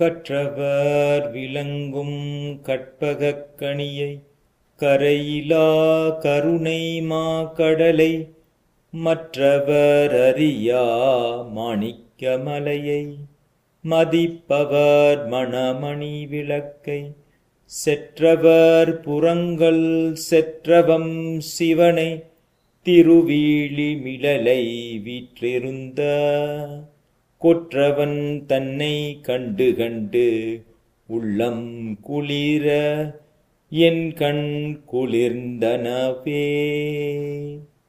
கற்றவர் விளங்கும் கற்பகக் கணியை கரையிலா கருணை மா கடலை மற்றவர் அறியா மாணிக்கமலையை மதிப்பவர் மணமணி விளக்கை செற்றவர் புறங்கள் செற்றவம் சிவனை திருவீழி மிளலை வீற்றிருந்த கொற்றவன் தன்னை கண்டு கண்டு உள்ளம் குளிர என் கண் குளிர்ந்தனவே